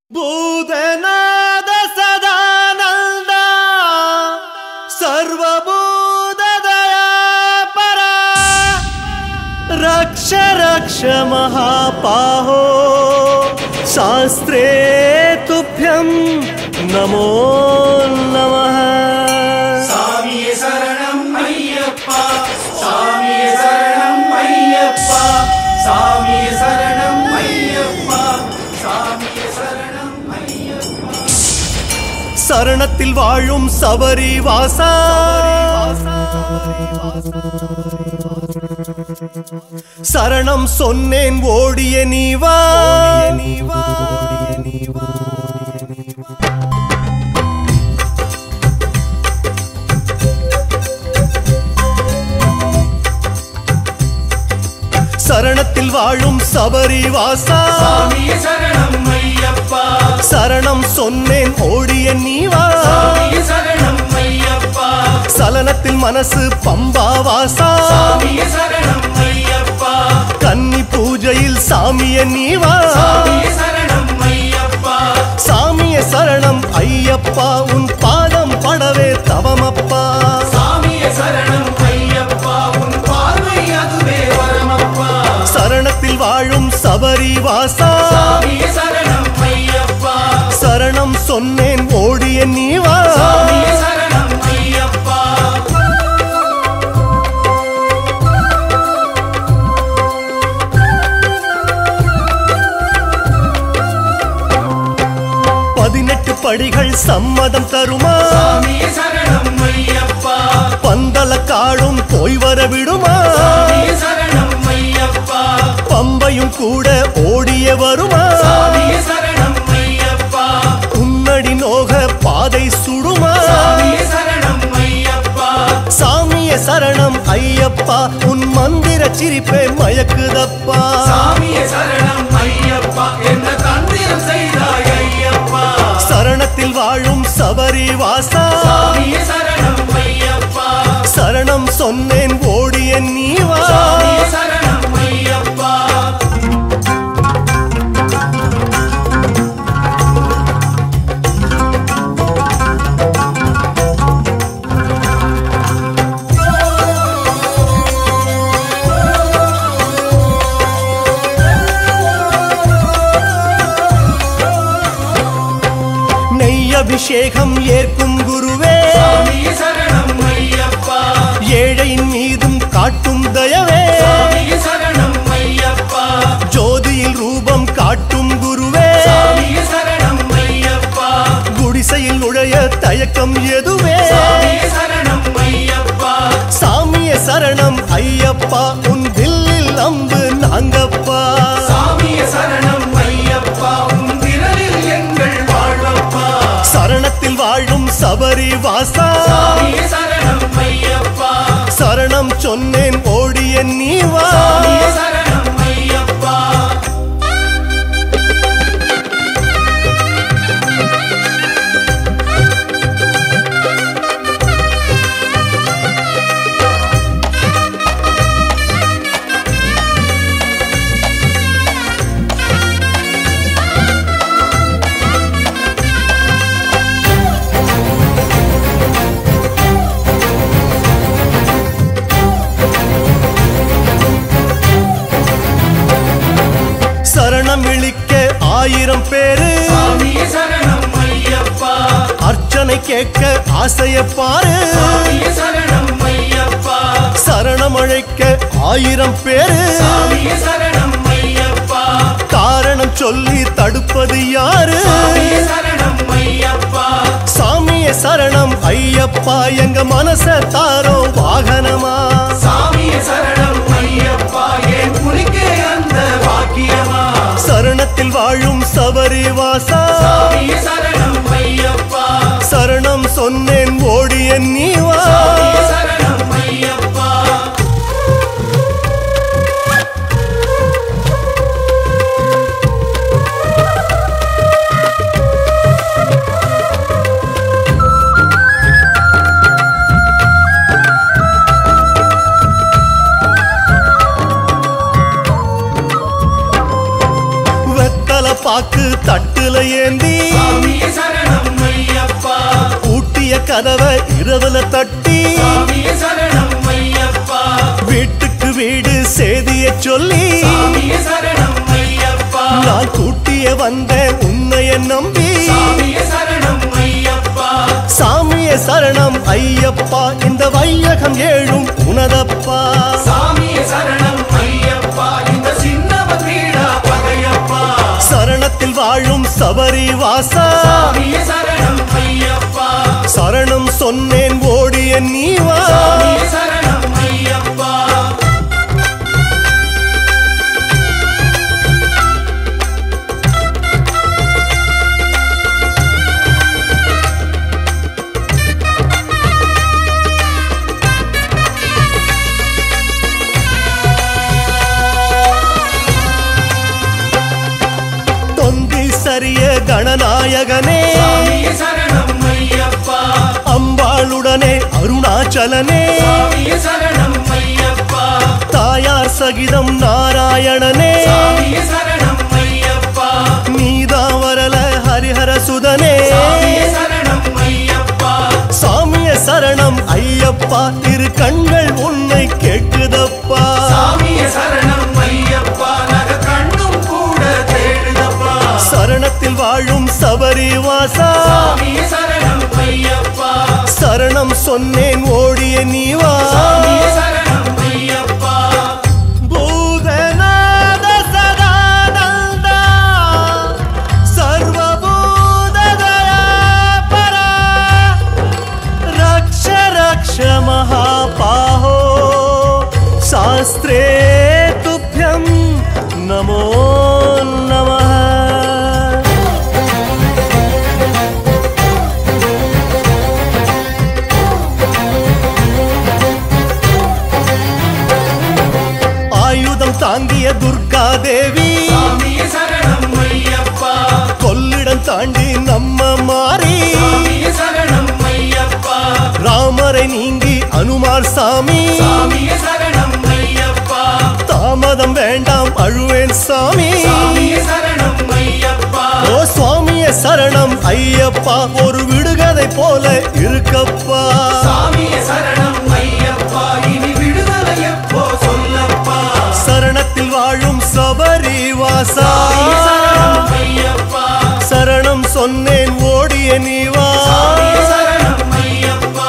ಭೂತನಾದ ಸದಾನಂದ ಸರ್ವಭೂತದಯ ಪರ ರಕ್ಷ ರಕ್ಷ ಮಹಾಪಾಹೋ ಶಾಸ್ತ್ರೇ ತುಭ್ಯಂ ನಮೋ ನಮಃ சாமியே சரணம் ஐயப்பா சாமியே சரணம் ஐயப்பா சாமியே சரணம் ஐயப்பா சாமியே சரணம் ஐயப்பா சரணத்தில் வாழும் சபரி வாசா சரணம் சொன்னேன் ஓடிய நீவா நீவா சரணத்தில் வாழும் சபரி வாசா சாமியே சரணம் ஐயப்பா சரணம் சொன்னேன் ஓடிய நீவா சாமியே சரணம் ஐயப்பா சலனத்தில் மனசு பம்பா வாசா சாமியே சரணம் ஐயப்பா கன்னி பூஜையில் சாமிய நீவா சாமியே சரணம் ஐயப்பா சாமிய சரணம் ஐயப்பா உன் பாதம் படவே தவமப்பா சாமியே சரணம் ஐயப்பா உன் பார்வை அதுவே வரமப்பா சரணத்தில் வாழும் சபரி வாசா சாமியே சரணம் ஐயப்பா சரணம் சொன்னேன் ஓடிய நீவா சாமியே சரணம் ஐயப்பா பதினெட்டு படிகள் சம்மதம் தருமா சாமியே சரணம் ஐயப்பா பந்தல காடும் போய் வர விடுமா சாமியே சரணம் ஐயப்பா பம்பையும் கூட ஓடிய வருமா சாமியே சரணம் ஐயப்பா உன்னடி நோக பாதை சுடுமா சாமியே சரணம் ஐயப்பா சாமிய சரணம் ஐயப்பா உன் மந்திர சிரிப்பே மயக்குதப்பா சாமியே சரணம் ஐயப்பா என்ன தந்திரம் செய்தாய் ஐயப்பா சரணத்தில் வாழும் சபரி வாசா சாமியே சரணம் ஐயப்பா சரணம் சொன்னேன் ஓடிய நீவா சாமியே சரணம் ஐயப்பா நெய் அபிஷேகம் ஏற்கும் குருவே சாமியே சரணம் ஐயப்பா ஏழையின் மீதும் காட்டும் தயவே சாமியே சரணம் ஐயப்பா ஜோதியில் ரூபம் காட்டும் குருவே சாமியே சரணம் ஐயப்பா குடிசையில் நுழைய தயக்கம் எதுவே சாமியே சரணம் ஐயப்பா சாமிய சரணம் ஐயப்பா உன் வில்லில் அம்பு நாங்கப்பா சாமியே சரணம் ஐயப்பா உன் விரலில் எங்கள் வாழ்வப்பா சரணத்தில் வாழும் சபரி வாசா சாமியே சரணம் ஐயப்பா சரணம் சொன்னேன் ஓடிய நீவா சாமியே சரணம் ஐயப்பா சரணம் விழிக்க ஆயிரம் பேரு சாமியே சரணம் ஐயப்பா அர்ச்சனை கேட்க ஆசைய பாரு சாமியே சரணம் ஐயப்பா சரணம் அழைக்க ஆயிரம் பேரு சாமியே சரணம் ஐயப்பா காரணம் சொல்லி தடுப்பது யாரு சாமியே சரணம் ஐயப்பா சாமிய சரணம் ஐயப்பா எங்க மனச தாரோ வாகனமா சாமியே சரணம் ஐயப்பா என் புலிக்கே அந்த வாக்கியமா சரணத்தில் வாழும் சபரி வாசா சாமியே சரணம் ஐயப்பா சரணம் சொன்னேன் ஓடிய நீவா சாமியே சரணம் ஐயப்பா பாக்கு தட்டுல ஏந்தி சாமியே சரணம் ஐயப்பா பூட்டிய கதவை இரவுல தட்டி சாமியே சரணம் ஐயப்பா வீட்டுக்கு வீடு செய்திய சொல்லி சாமியே சரணம் ஐயப்பா நான் கூட்டிய வந்தேன் உன்னைய நம்பி சாமியே சரணம் ஐயப்பா சாமிய சரணம் ஐயப்பா இந்த வையகம் ஏழும் உனதப்பா சாமியே சரணம் ஐயப்பா இந்த சின்னவன் வீடா பகையப்பா சரணத்தில் வாழும் சபரி வாசா சாமியே சரணம் ஐயப்பா சரணம் சொன்னேன் ஓடிய நீவா சாமியே சரணம் ஐயப்பா தொந்தி சரிய கணநாயகனே சாமியே சரணம் ஐயப்பா அம்பாளுடனே அருணாச்சலனே சாமியே சரணம் ஐயப்பா தாயார் சகிதம் நாராயணனே சாமியே சரணம் ஐயப்பா நீதா வரல ஹரிஹர சுதனே சாமியே சரணம் ஐயப்பா சாமிய சரணம் ஐயப்பா இரு கண்கள் உன்னை கேட்குதப்பா சாமியே சரணம் ஐயப்பா நக கண்ணும் கூட தேடுதப்பா சரணத்தில் வாழும் சபரி வாசா சாமியே சரணம் ஐயப்பா சரணம் சொன்னேன் ஓடிய நீவா சாமியே சரணம் ஐயப்பா பூதநாத சதானந்தா சர்வபூததயாபரா ரக்ஷ ரக்ஷ மகாபாஹோ சாஸ்திரே துभ्यं நமோ நமः ஆயுதம் தாங்கிய துர்கா தேவி சாமியே சரணம் ஐயப்பா கொள்ளிடம் தாண்டி நம்ம மாறி சாமியே சரணம் ஐயப்பா ராமரை நீங்கி அனுமார் சாமி சாமியே சரணம் ஐயப்பா தாமதம் வேண்டாம் அழுவேன் சாமி சாமியே சரணம் ஐயப்பா ஓ சுவாமிய சரணம் ஐயப்பா ஒரு விடுகதை போல இருக்கப்பா சாமியே சரணம் ஐயப்பா இனி விடுதலை எப்போ சொல்லப்பா சரணத்தில் வாழும் சபரி வாசா சாமியே சரணம் ஐயப்பா சரணம் சொன்னேன் ஓடிய நீவா சாமியே சரணம் ஐயப்பா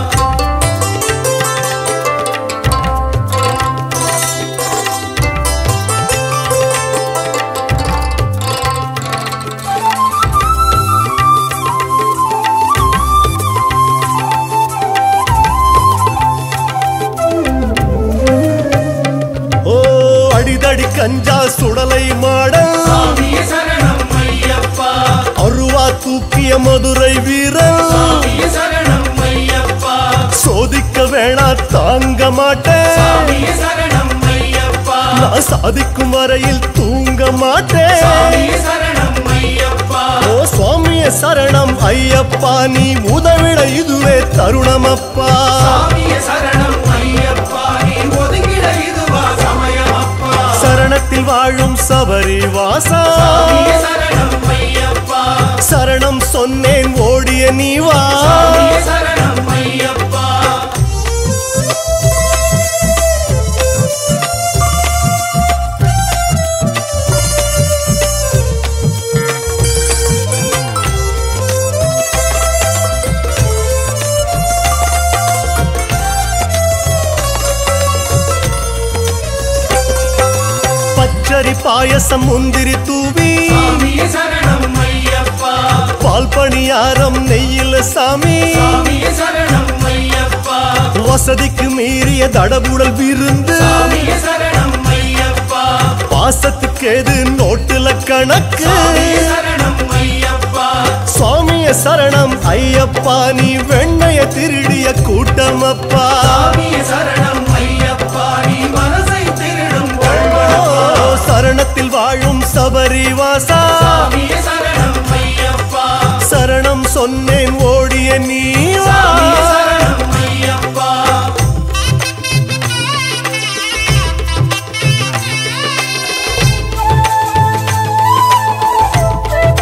ஓ அடிதடி கஞ்சா சுடலை மாட சாமியே சரணம் ஐயப்பா அருவா தூக்கிய மதுரை வீரன் சாமியே சரணம் ஐயப்பா சோதிக்க வேணா தாங்க மாட்டேன் சாமியே சரணம் ஐயப்பா நான் சாதிக்கும் வரையில் தூங்க மாட்டேன் சாமியே சரணம் ஐயப்பா ஓ சுவாமிய சரணம் ஐயப்பா நீ உதவிட இதுவே தருணமப்பா சாமியே சரணம் ஐயப்பா நீ ஒதுங்கிட இதுவா சமயமப்பா சரணத்தில் வாழும் சபரி வாசா சாமியே சரணம் ஐயப்பா சரணம் சொன்னேன் ஓடிய நீவா சாமியே சரணம் ஐயப்பா பச்சரி பாயசம் முந்திரி தூவி சாமியே சரணம் ஐயப்பா பால் பணியாரம் நெய்யில சாமி சாமியே சரணம் ஐயப்பா வசதிக்கு மீறிய தடபுடல் விருந்து சாமியே சரணம் ஐயப்பா பாசத்துக்கு எது நோட்டுல கணக்கு சாமியே சரணம் ஐயப்பா சுவாமிய சரணம் ஐயப்பா நீ வெண்ணைய திருடிய கூட்டமப்பா சாமியே சரணம் ஐயப்பா நீ மனசை திருடும் ஓ, கண்களப்பா சரணத்தில் வாழும் சபரி வாசா சாமியே சரணம் ஐயப்பா சரணம் சொன்னேன் ஓடிய நீ வா. சாமியே சரணம் ஐயப்பா Thank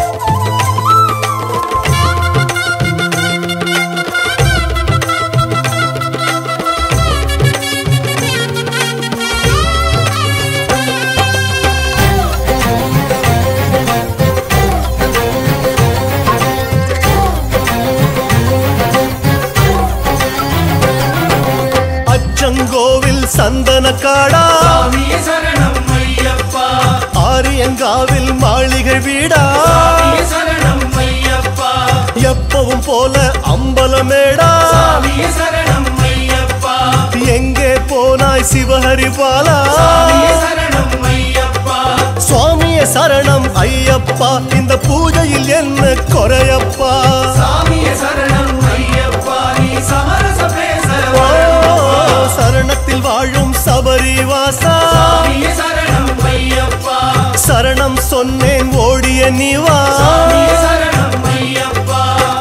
சிவஹரி பாலா சாமியே சரணம் ஐயப்பா சுவாமிய சரணம் ஐயப்பா இந்த பூஜையில் என்ன குறையப்பா சாமியே சரணம் ஐயப்பா நீ சமரச பேச ஓ, சரணத்தில் வாழும் சபரிவாசா சாமியே சரணம் ஐயப்பா சரணம் சொன்னேன் ஓடிய நீவா சாமியே சரணம் ஐயப்பா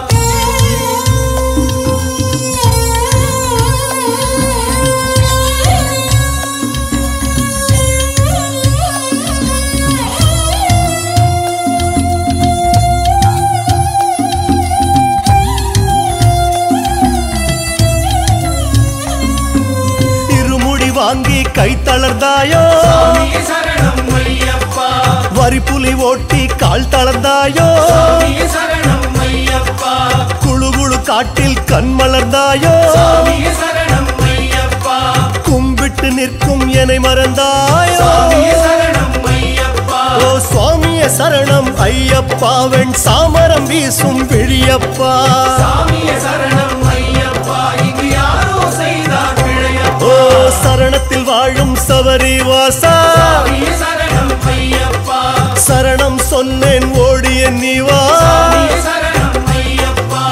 இருமுடி வாங்கி கை தளர்ந்தாயோ சாமியே சரணம் ஐயப்பா வரிப்புலி ஓட்டி கால் தளர்ந்தாயோ சாமியே சரணம் ஐயப்பா குழு குழு காட்டில் கண் மலர்ந்தாயோ சாமியே சரணம் ஐயப்பா கும்பிட்டு நிற்கும் என்னை மறந்தாயோ சாமியே சரணம் ஐயப்பா ஓ சுவாமிய சரணம் ஐயப்பா வெண் சாமரம் வீசும் விழியப்பா சாமியே சரணம் ஐயப்பா இங்கு யாரோ செய்தார் ஓ பிழையப்பா சரணத்தில் வாழும் சபரிவாசா சாமியே சரணம் ஐயப்பா சரணம் சொன்னேன் ஓடிய நீவா சாமியே சரணம் ஐயப்பா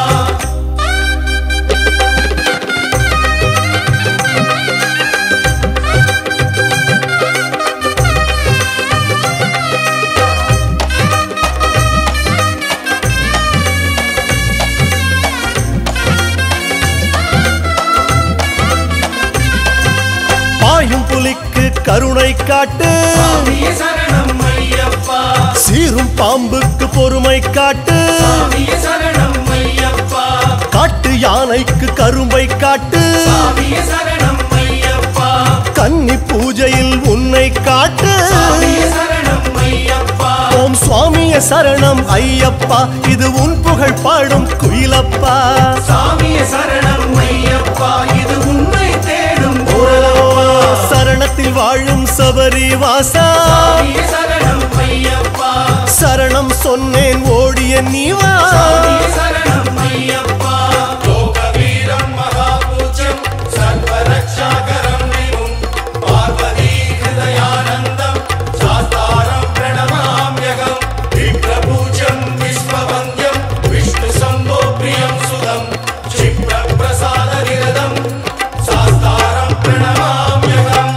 பாயும் புலிக்கு கருணை காட்டு சாமியே சரணம் ஐயப்பா சீரும் பாம்புக்கு பொறுமை காட்டு சாமியே சரணம் ஐயப்பா காட்டு யானைக்கு கரும்பை காட்டு சாமியே சரணம் ஐயப்பா கன்னி பூஜையில் உன்னை காட்டு சாமியே சரணம் ஐயப்பா ஓம் சுவாமிய சரணம் ஐயப்பா இது உன் புகழ் பாடும் குயிலப்பா சாமியே சரணம் ஐயப்பா இது உண்மை தேடும் ஓ, சரணத்தில் வாழும் சபரிவாசா சாமியே சரணம் ஐயப்பா சரணம் சொன்னேன் ஓடிய நீவா சாமியே சரணம் ஐயப்பா லோகவீரம் மகாபூஜ்யம் சர்வரக்ஷாகரம் விமும் பார்வதி ஹிருதயானந்தம் சாஸ்தாரம் பிரணமாம்யகம் விக்ரபூஜ்யம் விஸ்வவந்தியம் விஷ்ணு சம்போ பிரியம் சுதம் क्षिप्र प्रसाद निरदம் சாஸ்தாரம் பிரணமாம்யகம்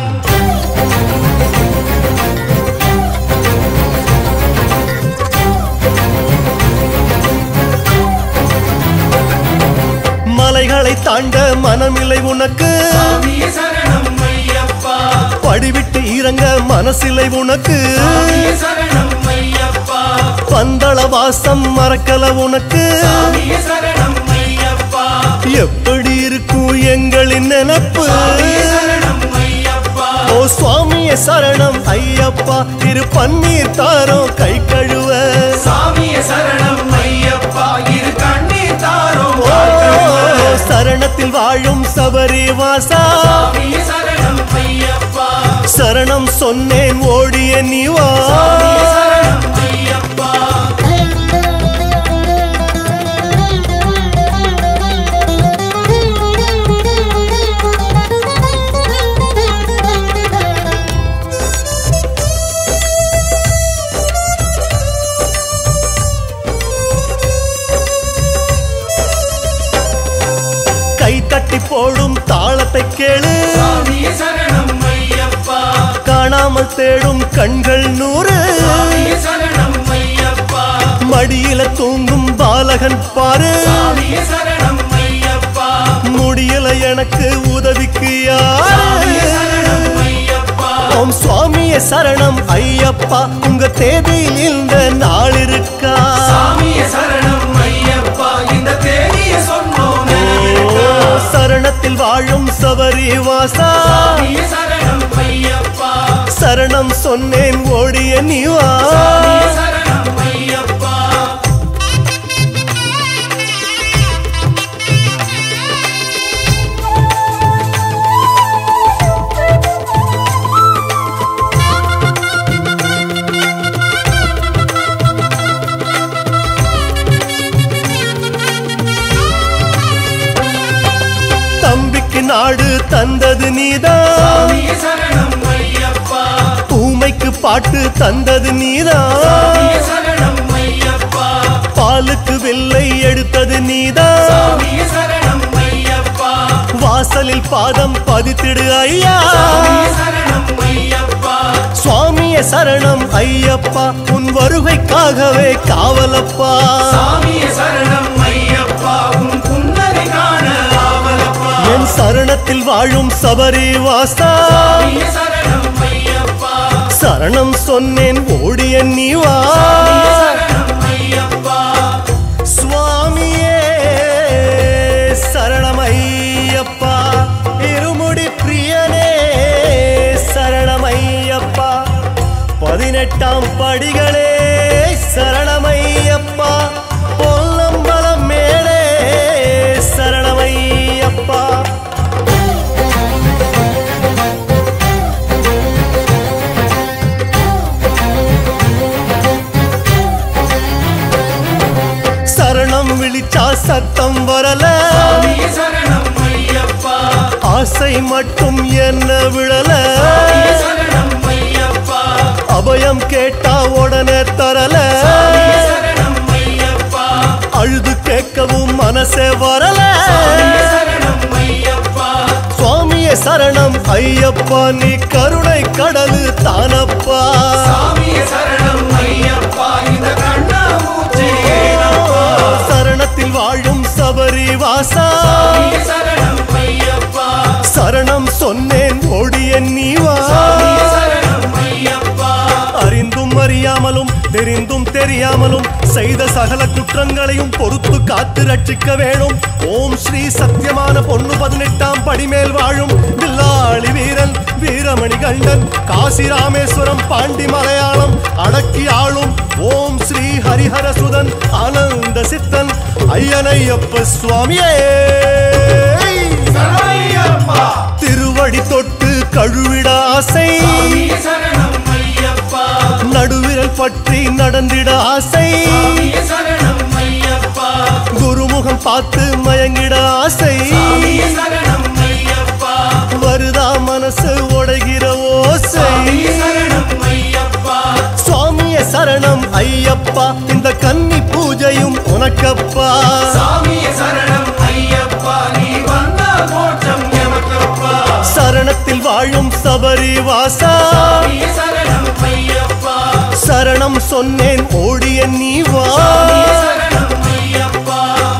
மலைகளை தாண்ட மனமில்லை உனக்கு சாமியே சரணம் ஐயப்பா படிவிட்டு இறங்க மனசில்லை உனக்கு சாமியே சரணம் ஐயப்பா பந்தள வாசம் மறக்கல உனக்கு சாமியே சரணம் ஐயப்பா எப்படி இருக்கும் எங்களின் நினப்பு சாமியே சரணம் ஐயப்பா ஓ சுவாமிய சரணம் ஐயப்பா திரு பன்னீர் தாரம் கை கழுவ சாமியே சரணம் ஐயப்பா இரு கண்ணீர் தாரும் ஓ சரணத்தில் வாழும் சபரிவாசா சாமியே சரணம் ஐயப்பா சரணம் சொன்னேன் ஓடிய நீவா சாமியே சரணம் ஐயப்பா கை தட்டி போடும் தாளத்தை கேளு சாமியே சரணம் ஐயப்பா காணாமல் தேடும் கண்கள் நூறு சாமியே சரணம் ஐயப்பா மடியில தூங்கும் பாலகன் பாரு சாமியே சரணம் ஐயப்பா முடியல எனக்கு உதவிக்கு சாமியே யாரு சரணம் ஐயப்பா ஓம் சுவாமிய சரணம் ஐயப்பா உங்க தேதியில் இந்த நாள் இருக்கா சாமியே சரணம் ஐயப்பா இந்த தேதியை சொன்னோம் ஓ, நினைவிருக்கா? சரணத்தில் வாழும் சபரிவாசா சாமியே சரணம் ஐயப்பா சரணம் சொன்னேன் ஓடிய நீவா சாமியே சரணம் ஐயப்பா தம்பிக்கு நாடு தந்தது நீதான் சாமியே சாமியே சரணம் ஐயப்பா ஊமைக்கு பாட்டு தந்தது நீதான் சாமியே சரணம் ஐயப்பா பாலுக்கு வில்லை எடுத்தது நீதான் சாமியே சரணம் ஐயப்பா வாசலில் பாதம் பதித்திடு ஐயா சாமியே சரணம் ஐயப்பா சுவாமிய சரணம் ஐயப்பா உன் வருகைக்காகவே காவலப்பா சாமியே சரணம் ஐயப்பா உன் புன்னகை காண ஆவலப்பா என் சரணத்தில் வாழும் சபரி வாசா சாமியே சரணம் ஐயப்பா சரணம் சொன்னேன் ஓடிய நீ வா சாமியே சரணம் ஐயப்பா சுவாமியே சரணமையப்பா இருமுடி பிரியனே சரணமையப்பா பதினெட்டாம் படிகளே சரணமையப்பா பொல்லம்பலம் மேலே சரணமையப்பா சரணம் விழிச்சா சத்தம் வரல சாமியே சரணம் ஐயப்பா ஆசை மட்டும் என்ன விழல சாமியே சரணம் ஐயப்பா அபயம் கேட்டா உடனே தரல சாமியே சரணம் ஐயப்பா அழுது கேட்கவும் மனசே வரல சாமியே சரணம் ஐயப்பா சுவாமியே சரணம் ஐயப்பா நீ கருணை கடலு தானப்பா சாமியே சரணம் ஐயப்பா இந்த கண்ணாமூச்சி ஏனப்பா சரணத்தில் வாழும் சபரி வாசா சாமியே சரணம் ஐயப்பா சரணம் சொன்னேன் ஓடிய நீ வா சாமியே சரணம் ஐயப்பா அறிந்தும் அறியாமலும் தெரிந்தும் தெரியாமலும் செய்த சகல குற்றங்களையும் பொறுத்து காத்து ரட்சிக்க வேணும் ஓம் ஸ்ரீ சத்தியமான பொண்ணு பதினெட்டாம் படிமேல் வாழும் வில்லாளி வீரன் வீரமணி கண்டன் காசி ராமேஸ்வரம் பாண்டி மலையாளம் அடக்கி ஆளும் ஓம் ஸ்ரீ ஹரிஹர சுதன் ஆனந்த சித்தன் ஐயனையப்ப சுவாமியே சரணமையப்பா திருவடி தொட்டு கழுவிட ஆசை சாமியே சரணம் ஐயப்பா நடுவிரல் பற்றி நடந்திட ஆசை சாமியே சரணம் ஐயப்பா குருமுகம் பார்த்து மயங்கிட ஆசை சாமியே சரணம் ஐயப்பா வருதா மனசு உடைகிற ஓசை சாமியே சரணம் ஐயப்பா சுவாமிய சரணம் ஐயப்பா இந்த கன்னி பூஜையும் உனக்கப்பா சாமியே சரணம் ஐயப்பா நீ வந்த மோட்சம் எமக்கப்பா சரணத்தில் வாழும் சபரி வாசா சாமியே சரணம் ஐயப்பா சரணம் சொன்னேன் ஓடிய நீ வா சாமியே சரணம் ஐயப்பா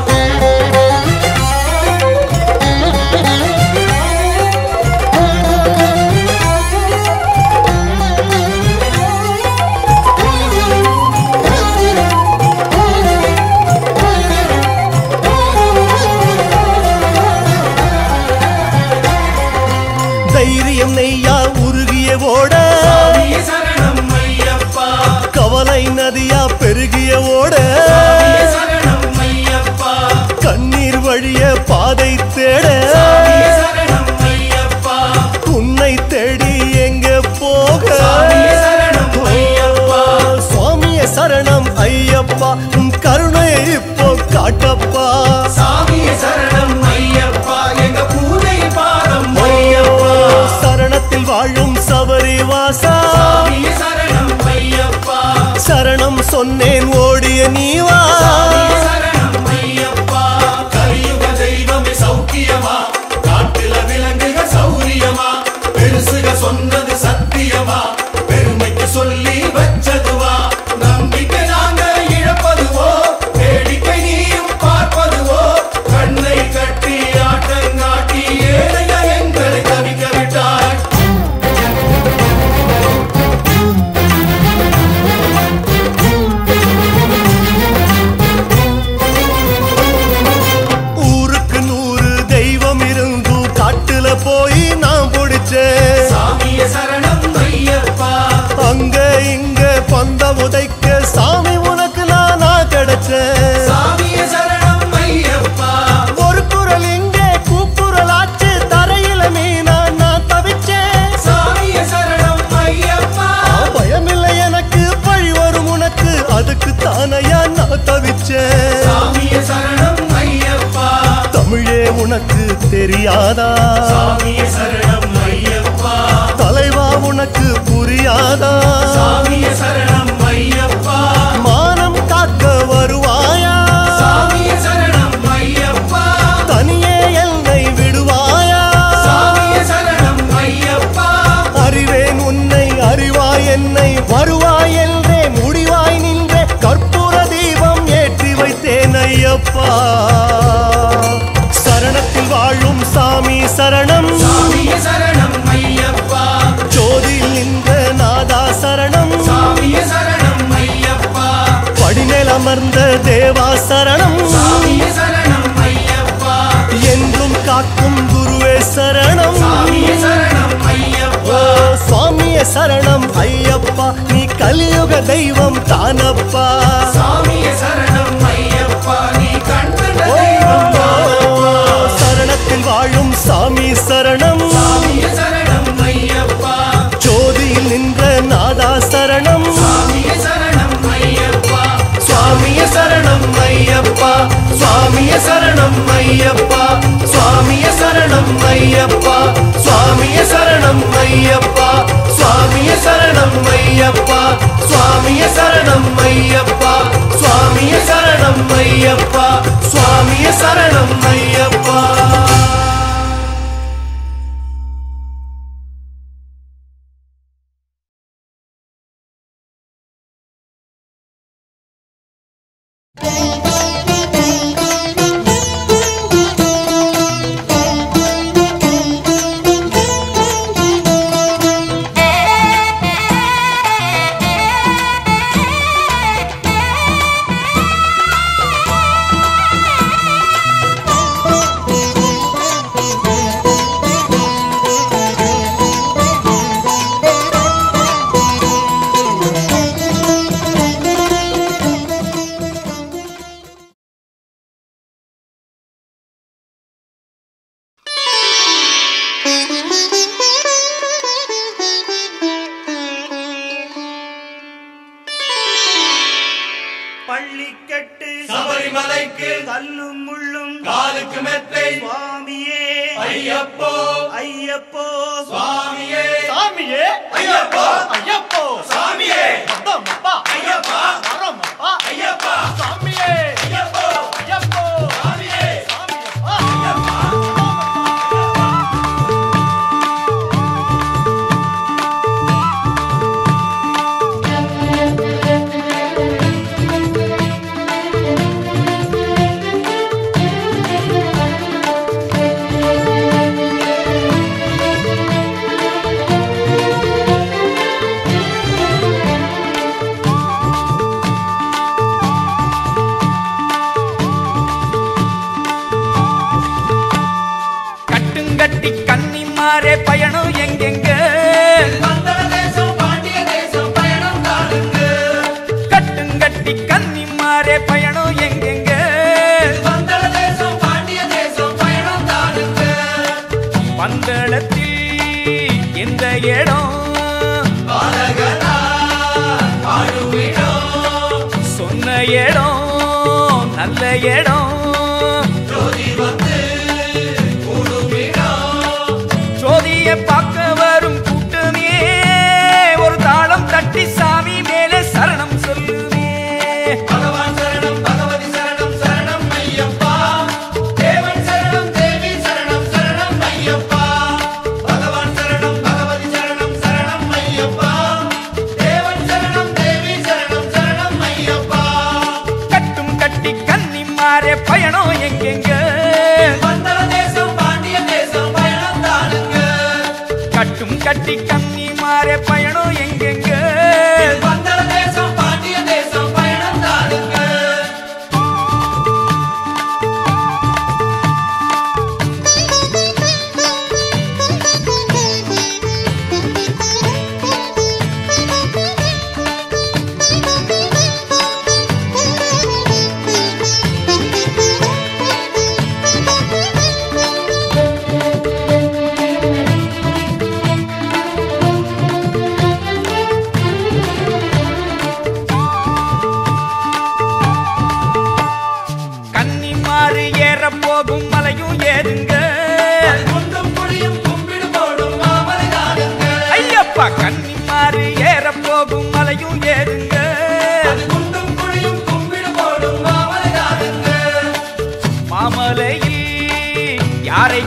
தைரியம் நெய்யா உருகிய ஓட சாமியே சரணம் ஐயப்பா கவலை நதியா பெருகிய ஓட சாமியே சரணம் ஐயப்பா கண்ணீர் வழிய பாதை தேட சாமியே சரணம் ஐயப்பா உன்னை தேடி எங்க போக சாமியே சரணம் ஐயப்பா சுவாமிய சரணம் ஐயப்பா உன் கருணையை இப்போ காட்டப்பா சாமியே சரணம் ஐயப்பா எங்க பூஜை பாதம் ஐயப்பா சரணத்தில் வாழும் சபரி வாசா சாமியே சரணம் ஐயப்பா சரணம் சொன்னேன் ஓடிய நீவா சாமியே சரணம் ஐயப்பா கலியுக தெய்வமே சௌக்கியமா காட்டுல விலங்குக சௌரியமா பெருசுக சொன்னது சத்தியமா பெருமைக்கு சொல்லி வச்சதுவா நம்பிக்கை நாங்க இழப்பதுவோ வேடிக்கை நீயும் பார்ப்பதுவோ கண்ணை கட்டி ஆட்டங்காட்டி ஏழைய எங்களை தவிக்க விட்டாய் ஊருக்கு நூறு தெய்வம் இருந்தும் காட்டுல போய் நான் பிடிச்சேன் சாமிய சரணம் ஐயப்பா அங்க இங்க பந்த உதைக்க சாமி உனக்கு நானா கிடைச்சேன் சாமிய சரணம் ஐயப்பா ஒரு குரல் இங்கே கூக்குரல் ஆச்சு தரையில மீனா நான் தவிச்சேன் சாமிய சரணம் ஐயப்பா பயமில்லை எனக்கு பழி வரும் உனக்கு அதுக்கு தானையா நான் தவிச்சேன் சாமிய சரணம் ஐயப்பா தமிழே உனக்கு தெரியாதா சாமிய சரணம் ஐயப்பா உனக்கு புரியாதா சாமிய சரணம் ஐயப்பா மானம் காக்க வருவாயா சாமிய சரணம் ஐயப்பா தனியே என்னை விடுவாயா சாமிய சரணம் ஐயப்பா அறிவேன் உன்னை அறிவாய் என்னை வருவாய் என்றே முடிவாய் நின்றே கற்பூர தீபம் ஏற்றி வைத்தேன் ஐயப்பா சரணத்தில் வாழும் சாமி சரணம் சாமிய சரணம் ஐயப்பா ஜோதியில் நின்ற நாதா சரணம் சாமிய சரணம் ஐயப்பா படிமேல் அமர்ந்த தேவா சரணம் சாமிய சரணம் ஐயப்பா என்றும் காக்கும் குருவே சரணம் சாமிய சரணம் ஐயப்பா ஓ சுவாமிய சரணம் ஐயப்பா நீ கலியுக தெய்வம் தானப்பா சாமிய சரணம் ஐயப்பா நீ கண்கண்ட ஓ, தெய்வம் தானப்பா. சரணத்தில் வாழும் சாமி சரணம் சாமிய சரணம் ஐயப்பா ஜோதியில் நின்ற நாதா சரணம் சாமிய சரணம் ஐயப்பா சுவாமிய சரணம் ஐயப்பா சுவாமிய சரணம் ஐயப்பா சுவாமிய சரணம் ஐயப்பா சுவாமிய சரணம் ஐயப்பா சுவாமிய சரணம் ஐயப்பா சுவாமிய சரணம் ஐயப்பா சுவாமிய சரணம் ஐயப்பா சுவாமிய சரணம் ஐயப்பா பள்ளிக்கட்டு சபரிமலைக்கு கல்லும் முள்ளும் காலுக்கு மெத்தை சுவாமியே ஐயப்போ ஐயப்போ சுவாமியே சாமியே ஐயப்போ ஐயப்போ சாமியே அப்பா ஐயப்பா வரமப்பா ஐயப்பா சாமியே ஐயப்போ ஐயப்போ சாமியே சாமியப்பா கட்டுங்கட்டி கன்னிமாரே பயணம் எங்கெங்க மந்தர தேசம் பாண்டிய தேசம் பயணம் தானுங்க கட்டுங்கட்டி கன்னிமாரே பயணம் எங்கெங்க மந்தர தேசம் பாண்டிய தேசம் பயணம் தானுங்க பந்தளத்தில் எந்த இடம் பாலகனா பாடுவிடம் சொன்ன இடம் நல்ல இடம் ஜோதி வந்து கூடுமிடம் ஜோதிய பார்க்க வரும் கூட்டமே ஒரு தாளம் தட்டி சாமி மேலே சரணம் சொல்லுமே பகவான் சரணம் பகவதி சரணம் சரணம் ஐயப்பா தேவன் சரணம் தேவி சரணம் சரணம் ஐயப்பா பகவான் சரணம் பகவதி சரணம் சரணம் ஐயப்பா தேவன் சரணம் தேவி சரணம் சரணம் ஐயப்பா கட்டும் கட்டி கன்னிமாரே பயணம் எங்கெங்க மந்தர தேசம் பாண்டிய தேசம் பயணம் தானுங்க கட்டும் கட்டி கன்னிமாரே பயணம் எங்கெங்க மந்தர தேசம் பாண்டிய தேசம் பயணம் தானுங்க Thank you.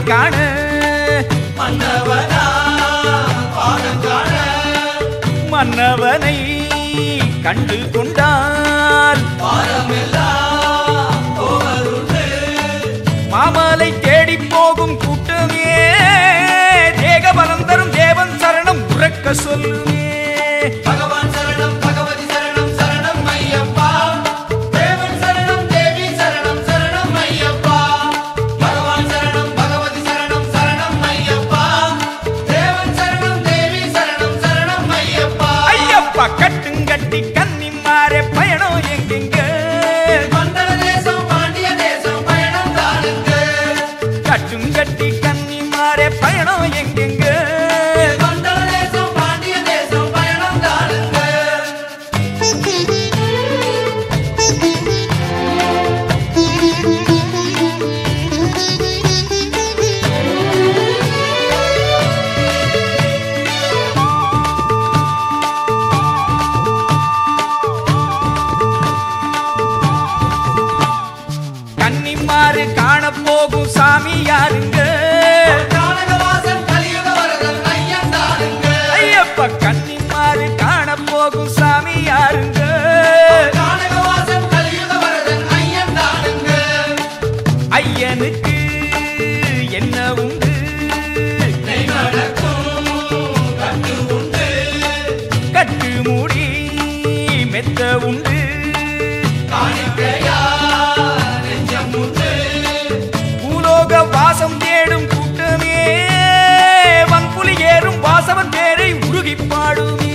காண மன்னவனா பாதம் காண மன்னவனை கண்டு கொண்டால் பாரமெல்லாம் போவதுண்டு மாமலை தேடி போகும் கூட்டமே தேகபலம் தரும் தேவன் சரணம் உறக்க சொல்லுமே பகவான் சரணம் பகவதி சரணம் சரணம் ஐயப்பா தேவன் சரணம் தேவி சரணம் சரணம் ஐயப்பா பகவான் சரணம் பகவதி சரணம் சரணம் ஐயப்பா தேவன் சரணம் தேவி சரணம் சரணம் ஐயப்பா ஐயப்பா கட்டுங்கட்டி கன்னிமாரே பயணம் எங்கெங்க மண்டல தேசம் பாண்டிய தேசம் பயணம் தானுங்க கட்டுங்கட்டி கன்னிமாரே பயணம் எங்கெங்க மண்டல தேசம் பாண்டிய தேசம் பயணம் தானுங்க கன்னிமாறு காண போகும் சாமி யாருங்க கானகவாசன் கலியுக வரதன் ஐயன் தானுங்க ஐயப்பா கன்னிமாறு காண போகும் சாமி யாருங்க கானகவாசன் கலியுக வரதன் ஐயன் தானுங்க ஐயனுக்கு என்ன உண்டு நெய் நடக்கும் கட்டு உண்டு கட்டு மூடி மெத்த உண்டு காணிக்கையா நெஞ்சம் உண்டு பூலோக வாசம் தேடும் கூட்டமே வன்புலி ஏறும் வாசவன் பேரை உருகி பாடுமே